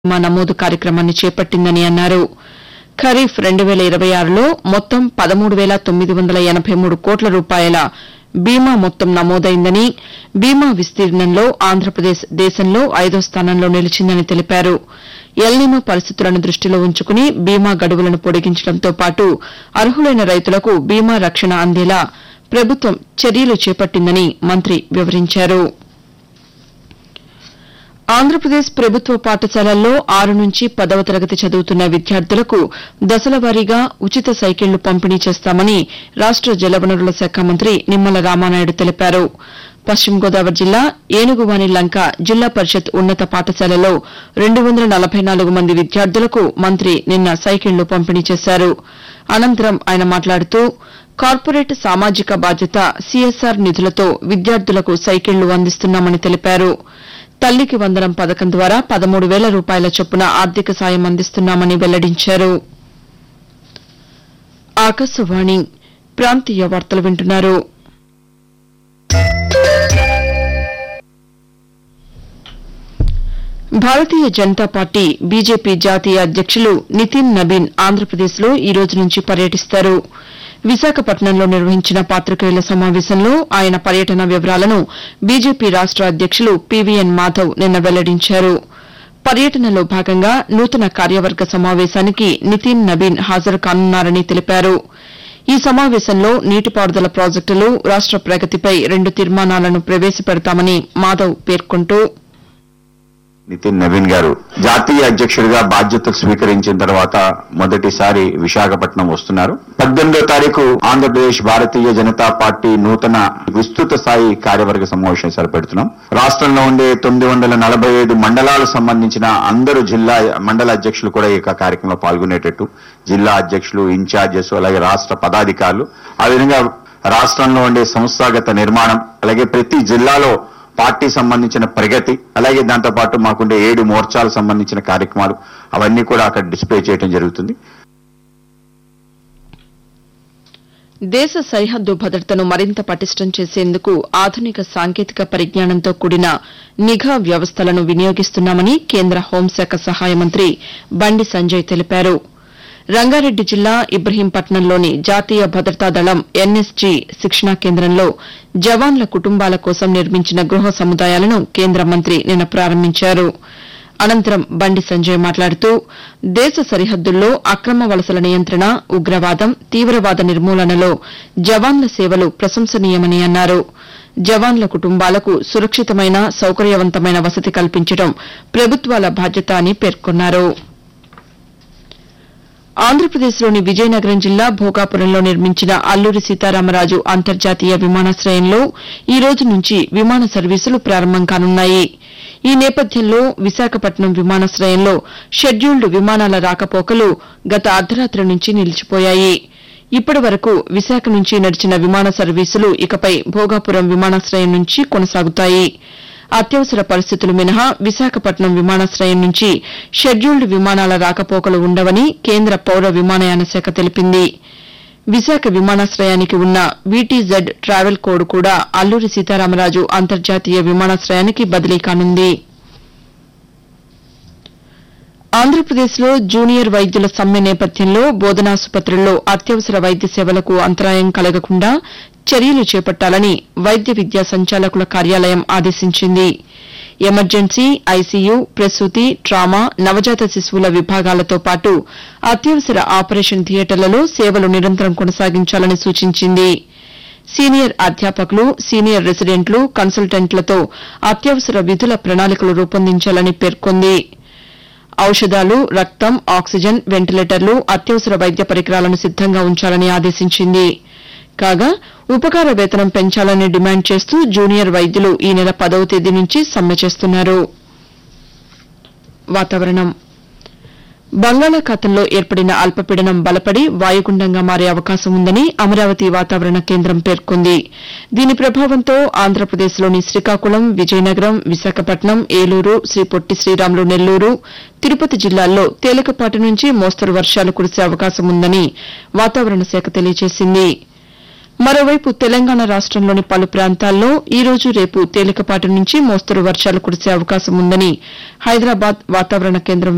బీమా నమోదు కార్యక్రమాన్ని చేపట్టిందని అన్నారు ఖరీఫ్ రెండు వేల ఇరవై ఆరులో మొత్తం పదమూడు వేల తొమ్మిది వందల ఎనబై మూడు కోట్ల రూపాయల బీమా మొత్తం నమోదైందని బీమా విస్తీర్ణంలో ఆంధ్రప్రదేశ్ దేశంలో ఐదో స్థానంలో నిలిచిందని తెలిపారు ఎల్నినో పరిస్థితులను దృష్టిలో ఉంచుకుని బీమా గడువులను పొడిగించడంతో పాటు అర్హులైన రైతులకు బీమా రక్షణ అందేలా ప్రభుత్వం చర్యలు చేపట్టిందని మంత్రి వివరించారు ఆంధ్రప్రదేశ్ ప్రభుత్వ పాఠశాలల్లో ఆరు నుంచి పదవ తరగతి చదువుతున్న విద్యార్థులకు దశలవారీగా ఉచిత సైకిళ్లు పంపిణీ చేస్తామని రాష్ట జలవనరుల శాఖ మంత్రి నిమ్మల రామానాయుడు తెలిపారు పశ్చిమ గోదావరి జిల్లా ఏనుగువాని లంక జిల్లా పరిషత్ ఉన్నత పాఠశాలలో రెండు వందల నలభై నాలుగు మంది విద్యార్థులకు మంత్రి నిన్న సైకిళ్లు పంపిణీ చేశారు అనంతరం ఆయన మాట్లాడుతూ కార్పొరేట్ సామాజిక బాధ్యత సీఎస్ఆర్ నిధులతో విద్యార్థులకు సైకిళ్లు అందిస్తున్నామని తెలిపారు తల్లికి వందనం పథకం ద్వారా పదమూడు వేల రూపాయల చొప్పున ఆర్థిక సాయం అందిస్తున్నామని వెల్లడించారు ఆకాశవాణి ప్రాంతీయ వార్తలు వింటున్నారు భారతీయ జనతా పార్టీ బీజేపీ జాతీయ అధ్యక్షులు నితిన్ నబీన్ ఆంధ్రప్రదేశ్లో ఈ రోజు నుంచి పర్యటిస్తారు విశాఖపట్నంలో నిర్వహించిన పాతికేయుల సమావేశంలో ఆయన పర్యటన వివరాలను బీజేపీ రాష్ట అధ్యక్షులు పీవీఎన్ మాధవ్ నిన్న వెల్లడించారు పర్యటనలో భాగంగా నూతన కార్యవర్గ సమావేశానికి నితిన్ నబీన్ హాజరు కానున్నారని తెలిపారు ఈ సమావేశంలో నీటిపారుదల ప్రాజెక్టులు రాష్ట ప్రగతిపై రెండు తీర్మానాలను ప్రవేశపెడతామని మాధవ్ పేర్కొంటూ నితిన్ నవీన్ గారు జాతీయ అధ్యక్షుడిగా బాధ్యతలు స్వీకరించిన తర్వాత మొదటిసారి విశాఖపట్నం వస్తున్నారు పద్దెనిమిదో తారీఖు ఆంధ్రప్రదేశ్ భారతీయ జనతా పార్టీ నూతన విస్తృత స్థాయి కార్యవర్గ సమావేశం పెడుతున్నాం రాష్ట్రంలో ఉండే తొమ్మిది వందల నలభై ఐదు మండలాలకు సంబంధించిన అందరూ జిల్లా మండల అధ్యక్షులు కూడా ఈ యొక్క కార్యక్రమంలో పాల్గొనేటట్టు జిల్లా అధ్యక్షులు ఇన్ఛార్జెస్ అలాగే రాష్ట్ర పదాధికారులు ఆ విధంగా రాష్ట్రంలో ఉండే సంస్థాగత నిర్మాణం అలాగే ప్రతి జిల్లాలో పార్టీ సంబంధించిన ప్రగతి అలాగే దాంతో పాటు మాకుండే ఏడు మోర్చాలకు సంబంధించిన కార్యక్రమాలు అవన్నీ కూడా అక్కడ డిస్ప్లే చేయడం జరుగుతుంది దేశ సరిహద్దు భద్రతను మరింత పటిష్టం చేసేందుకు ఆధునిక సాంకేతిక పరిజ్ఞానంతో కూడిన నిఘా వ్యవస్థలను వినియోగిస్తున్నామని కేంద్ర హోంశాఖ సహాయ మంత్రి బండి సంజయ్ తెలిపారు రంగారెడ్డి జిల్లా ఇబ్రహీంపట్నంలోని జాతీయ భద్రతా దళం ఎన్ఎస్జీ శిక్షణా కేంద్రంలో జవాన్ల కుటుంబాల కోసం నిర్మించిన గృహ సముదాయాలను కేంద్ర మంత్రి నిన్న ప్రారంభించారు అనంతరం బండి సంజయ్ మాట్లాడుతూ దేశ సరిహద్దుల్లో అక్రమ వలసల నియంత్రణ ఉగ్రవాదం తీవ్రవాద నిర్మూలనలో జవాన్ల సేవలు ప్రశంసనీయమని అన్నారు జవాన్ల కుటుంబాలకు సురక్షితమైన సౌకర్యవంతమైన వసతి కల్పించడం ప్రభుత్వాల బాధ్యత అని పేర్కొన్నారు ఆంధ్రప్రదేశ్లోని విజయనగరం జిల్లా భోగాపురంలో నిర్మించిన అల్లూరి సీతారామరాజు అంతర్జాతీయ విమానాశయంలో ఈ రోజు నుంచి విమాన సర్వీసులు ప్రారంభం కానున్నాయి ఈ నేపథ్యంలో విశాఖపట్నం విమానాశయంలో షెడ్యూల్డ్ విమానాల రాకపోకలు గత అర్ధరాత్రి నుంచి నిలిచిపోయాయి ఇప్పటి వరకు విశాఖ నుంచి నడిచిన విమాన సర్వీసులు ఇకపై భోగాపురం విమానాశయం నుంచి కొనసాగుతాయి అత్యవసర పరిస్థితులు మినహా విశాఖపట్నం విమానాశయం నుంచి షెడ్యూల్డ్ విమానాల రాకపోకలు ఉండవని కేంద్ర పౌర విమానయాన శాఖ తెలిపింది విశాఖ విమానాశయానికి ఉన్న వీటీజెడ్ ట్రావెల్ కోడ్ కూడా అల్లూరి సీతారామరాజు అంతర్జాతీయ విమానాశయానికి బదిలీ కానుంది ఆంధ్రప్రదేశ్లో జూనియర్ వైద్యుల సమ్మె నేపథ్యంలో బోధనాసుపత్రుల్లో అత్యవసర వైద్య సేవలకు అంతరాయం కలగకుండా చర్యలు చేపట్టాలని వైద్య విద్యా సంచాలకుల కార్యాలయం ఆదేశించింది ఎమర్జెన్సీ ఐసీయూ ప్రసూతి ట్రామా నవజాత శిశువుల విభాగాలతో పాటు అత్యవసర ఆపరేషన్ థియేటర్లలో సేవలు నిరంతరం కొనసాగించాలని సూచించింది సీనియర్ అధ్యాపకులు సీనియర్ రెసిడెంట్లు కన్సల్టెంట్లతో అత్యవసర విధుల ప్రణాళికలు రూపొందించాలని పేర్కొంది ఔషధాలు రక్తం ఆక్సిజన్ వెంటిలేటర్లు అత్యవసర వైద్య పరికరాలను సిద్దంగా ఉంచాలని ఆదేశించింది కాగా ఉపకార వేతనం పెంచాలని డిమాండ్ చేస్తూ జూనియర్ వైద్యులు ఈ నెల పదవ తేదీ నుంచి సమ్మె చేస్తున్నారు వాతావరణం బంగాళాఖాతంలో ఏర్పడిన అల్పపీడనం బలపడి వాయుగుండంగా మారే అవకాశం ఉందని అమరావతి వాతావరణ కేంద్రం పేర్కొంది దీని ప్రభావంతో ఆంధ్రప్రదేశ్లోని శ్రీకాకుళం విజయనగరం విశాఖపట్నం ఏలూరు శ్రీ పొట్టి శ్రీరాములు నెల్లూరు తిరుపతి జిల్లాల్లో తేలికపాటి నుంచి మోస్తరు వర్షాలు కురిసే అవకాశం ఉందని వాతావరణ శాఖ తెలియజేసింది మరోవైపు తెలంగాణ రాష్టంలోని పలు ప్రాంతాల్లో ఈ రోజు రేపు తేలికపాటి నుంచి మోస్తరు వర్షాలు కురిసే అవకాశం ఉందని హైదరాబాద్ వాతావరణ కేంద్రం